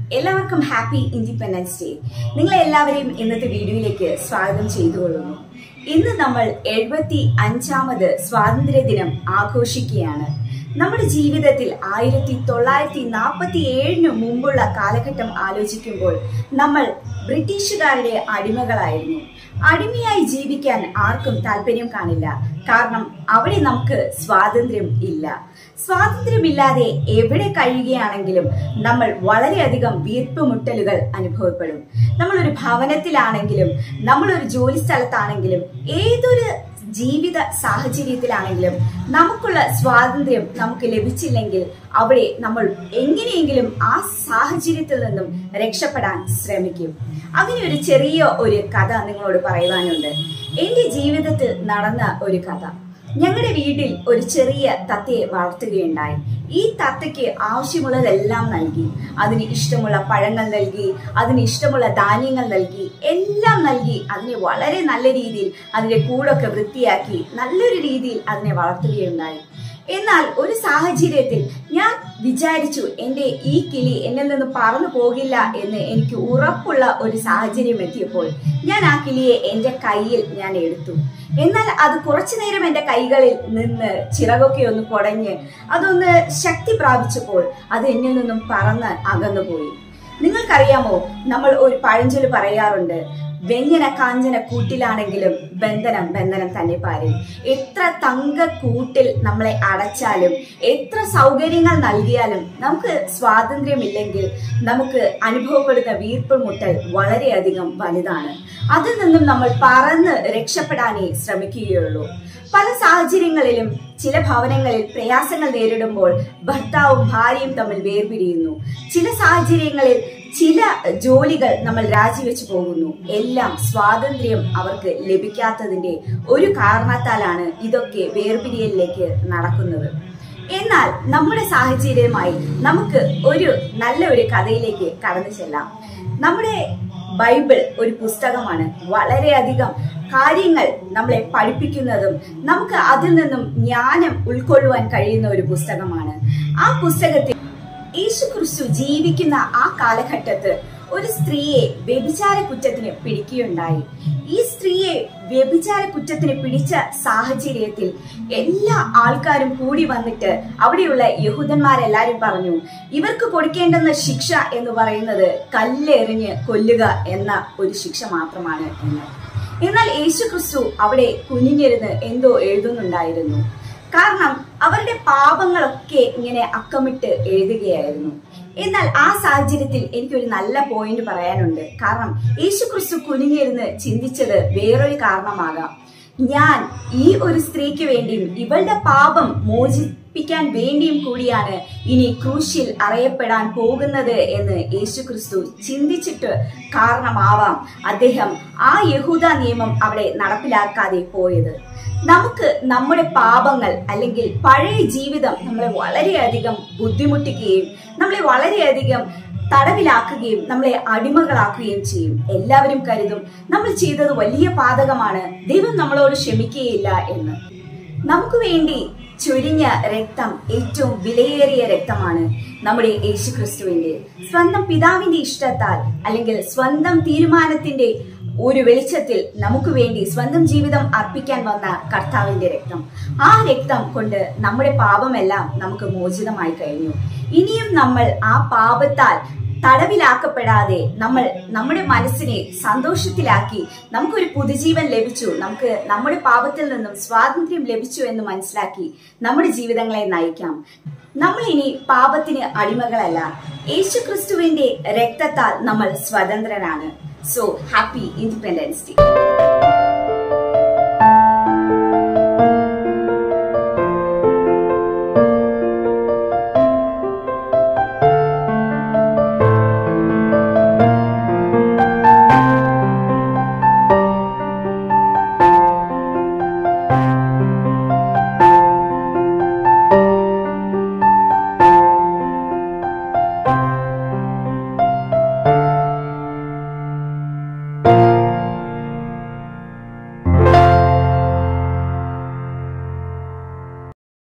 എല്ലാവർക്കും happy independence day നിങ്ങളെ എല്ലാവരെയും ഇന്നത്തെ വീഡിയോയിലേക്ക് സ്വാഗതം ചെയ്തുകൊള്ളുന്നു ഇന്ന് നമ്മൾ എഴുപത്തി അഞ്ചാമത് സ്വാതന്ത്ര്യ ദിനം ആഘോഷിക്കുകയാണ് നമ്മുടെ ജീവിതത്തിൽ ആയിരത്തി തൊള്ളായിരത്തി നാൽപ്പത്തി ഏഴിന് മുമ്പുള്ള കാലഘട്ടം ആലോചിക്കുമ്പോൾ നമ്മൾ ബ്രിട്ടീഷുകാരുടെ അടിമകളായിരുന്നു അടിമയായി ജീവിക്കാൻ ആർക്കും താല്പര്യം കാണില്ല കാരണം അവിടെ നമുക്ക് സ്വാതന്ത്ര്യം ഇല്ല സ്വാതന്ത്ര്യമില്ലാതെ എവിടെ കഴിയുകയാണെങ്കിലും നമ്മൾ വളരെയധികം വീർപ്പുമുട്ടലുകൾ അനുഭവപ്പെടും നമ്മളൊരു ഭവനത്തിലാണെങ്കിലും നമ്മളൊരു ജോലി സ്ഥലത്താണെങ്കിലും ഏതൊരു ജീവിത സാഹചര്യത്തിലാണെങ്കിലും നമുക്കുള്ള സ്വാതന്ത്ര്യം നമുക്ക് ലഭിച്ചില്ലെങ്കിൽ അവിടെ നമ്മൾ എങ്ങനെയെങ്കിലും ആ സാഹചര്യത്തിൽ നിന്നും രക്ഷപ്പെടാൻ ശ്രമിക്കും അങ്ങനെ ഒരു ചെറിയ ഒരു കഥ നിങ്ങളോട് പറയുവാനുണ്ട് എന്റെ ജീവിതത്തിൽ നടന്ന ഒരു കഥ ഞങ്ങളുടെ വീട്ടിൽ ഒരു ചെറിയ തത്തയെ വളർത്തുകയുണ്ടായി ഈ തത്തയ്ക്ക് ആവശ്യമുള്ളതെല്ലാം നൽകി അതിന് ഇഷ്ടമുള്ള പഴങ്ങൾ നൽകി അതിന് ഇഷ്ടമുള്ള ധാന്യങ്ങൾ നൽകി എല്ലാം നൽകി അതിനെ വളരെ നല്ല രീതിയിൽ അതിന്റെ കൂടൊക്കെ വൃത്തിയാക്കി നല്ലൊരു രീതിയിൽ അതിനെ വളർത്തുകയുണ്ടായി എന്നാൽ ഒരു സാഹചര്യത്തിൽ ഞാൻ വിചാരിച്ചു എൻ്റെ ഈ കിളി എന്നിൽ നിന്ന് പറന്നു പോകില്ല എന്ന് എനിക്ക് ഉറപ്പുള്ള ഒരു സാഹചര്യം എത്തിയപ്പോൾ ഞാൻ ആ കിളിയെ എൻ്റെ കയ്യിൽ ഞാൻ എടുത്തു എന്നാൽ അത് കുറച്ചു നേരം എൻ്റെ കൈകളിൽ നിന്ന് ചിറകൊക്കെ ഒന്ന് കുടഞ്ഞ് അതൊന്ന് ശക്തി പ്രാപിച്ചപ്പോൾ അത് എന്നിൽ നിന്നും പറന്ന് അകന്നുപോയി നിങ്ങൾക്കറിയാമോ നമ്മൾ ഒരു പഴഞ്ചൊല്ല് പറയാറുണ്ട് വ്യഞ്ജന കാഞ്ചന കൂട്ടിലാണെങ്കിലും ബന്ധനം ബന്ധനം തന്നെ പാരിൽ എത്ര തങ്ക കൂട്ടിൽ നമ്മളെ അടച്ചാലും എത്ര സൗകര്യങ്ങൾ നൽകിയാലും നമുക്ക് സ്വാതന്ത്ര്യമില്ലെങ്കിൽ നമുക്ക് അനുഭവപ്പെടുന്ന വീർപ്പുമുട്ടൽ വളരെയധികം വലുതാണ് അതിൽ നിന്നും നമ്മൾ പറന്ന് രക്ഷപ്പെടാനേ ശ്രമിക്കുകയുള്ളൂ പല സാഹചര്യങ്ങളിലും ചില ഭവനങ്ങളിൽ പ്രയാസങ്ങൾ നേരിടുമ്പോൾ ഭർത്താവും ഭാര്യയും തമ്മിൽ വേർപിരിയുന്നു ചില സാഹചര്യങ്ങളിൽ ചില ജോലികൾ നമ്മൾ രാജിവെച്ചു പോകുന്നു എല്ലാം സ്വാതന്ത്ര്യം അവർക്ക് ലഭിക്കാത്തതിന്റെ ഒരു കാരണത്താലാണ് ഇതൊക്കെ വേർപിരിയലിലേക്ക് നടക്കുന്നത് എന്നാൽ നമ്മുടെ സാഹചര്യമായി നമുക്ക് ഒരു നല്ല ഒരു കഥയിലേക്ക് കടന്നു ചെല്ലാം നമ്മുടെ ബൈബിൾ ഒരു പുസ്തകമാണ് വളരെയധികം കാര്യങ്ങൾ നമ്മളെ പഠിപ്പിക്കുന്നതും നമുക്ക് അതിൽ നിന്നും ജ്ഞാനം ഉൾക്കൊള്ളുവാൻ കഴിയുന്ന ഒരു പുസ്തകമാണ് ആ പുസ്തകത്തിൽ യേശു ക്രിസ്തു ജീവിക്കുന്ന ആ കാലഘട്ടത്ത് ഒരു സ്ത്രീയെ വ്യഭിചാര കുറ്റത്തിന് പിടിക്കുകയുണ്ടായി ഈ സ്ത്രീയെ വ്യഭിചാര കുറ്റത്തിന് പിടിച്ച സാഹചര്യത്തിൽ എല്ലാ ആൾക്കാരും കൂടി വന്നിട്ട് അവിടെയുള്ള യഹൂദന്മാരെല്ലാരും പറഞ്ഞു ഇവർക്ക് കൊടുക്കേണ്ടുന്ന ശിക്ഷ എന്ന് പറയുന്നത് കല്ലെറിഞ്ഞ് കൊല്ലുക എന്ന ഒരു ശിക്ഷ മാത്രമാണ് എന്ന് എന്നാൽ യേശു ക്രിസ്തു അവിടെ കുനിഞ്ഞിരുന്ന് എന്തോ എഴുതുന്നുണ്ടായിരുന്നു കാരണം അവരുടെ പാപങ്ങളൊക്കെ ഇങ്ങനെ അക്കമിട്ട് എഴുതുകയായിരുന്നു എന്നാൽ ആ സാഹചര്യത്തിൽ എനിക്കൊരു നല്ല പോയിന്റ് പറയാനുണ്ട് കാരണം യേശു ക്രിസ്തു കുനിഞ്ഞിരുന്ന് ചിന്തിച്ചത് വേറൊരു കാരണമാകാം ഞാൻ ഈ ഒരു സ്ത്രീക്ക് വേണ്ടിയും ഇവളുടെ പാപം മോചിപ്പിക്കാൻ വേണ്ടിയും കൂടിയാണ് ഇനി ക്രൂശിൽ അറിയപ്പെടാൻ പോകുന്നത് എന്ന് യേശു ക്രിസ്തു ചിന്തിച്ചിട്ട് കാരണമാവാം അദ്ദേഹം ആ യഹൂദ നിയമം അവിടെ നടപ്പിലാക്കാതെ പോയത് നമുക്ക് നമ്മുടെ പാപങ്ങൾ അല്ലെങ്കിൽ പഴയ ജീവിതം നമ്മളെ വളരെയധികം ബുദ്ധിമുട്ടിക്കുകയും നമ്മളെ വളരെയധികം തടവിലാക്കുകയും നമ്മളെ അടിമകളാക്കുകയും ചെയ്യും എല്ലാവരും കരുതും നമ്മൾ ചെയ്തത് വലിയ പാതകമാണ് ദൈവം നമ്മളോട് ക്ഷമിക്കുകയില്ല എന്ന് നമുക്ക് വേണ്ടി ചൊരിഞ്ഞ രക്തം ഏറ്റവും വിലയേറിയ രക്തമാണ് നമ്മുടെ യേശു ക്രിസ്തുവിന്റെ സ്വന്തം പിതാവിന്റെ ഇഷ്ടത്താൽ അല്ലെങ്കിൽ സ്വന്തം തീരുമാനത്തിന്റെ ഒരു വെളിച്ചത്തിൽ നമുക്ക് വേണ്ടി സ്വന്തം ജീവിതം അർപ്പിക്കാൻ വന്ന കർത്താവിന്റെ രക്തം ആ രക്തം കൊണ്ട് നമ്മുടെ പാപമെല്ലാം നമുക്ക് മോചിതമായി കഴിഞ്ഞു ഇനിയും നമ്മൾ ആ പാപത്താൽ തടവിലാക്കപ്പെടാതെ നമ്മൾ നമ്മുടെ മനസ്സിനെ സന്തോഷത്തിലാക്കി നമുക്കൊരു പുതുജീവൻ ലഭിച്ചു നമുക്ക് നമ്മുടെ പാപത്തിൽ നിന്നും സ്വാതന്ത്ര്യം ലഭിച്ചു എന്ന് മനസ്സിലാക്കി നമ്മുടെ ജീവിതങ്ങളെ നയിക്കാം നമ്മൾ ഇനി പാപത്തിന് അടിമകളല്ല യേശു ക്രിസ്തുവിന്റെ രക്തത്താൽ നമ്മൾ സ്വതന്ത്രരാണ് സോ ഹാപ്പി ഇൻഡിപെൻഡൻസ് ഡേ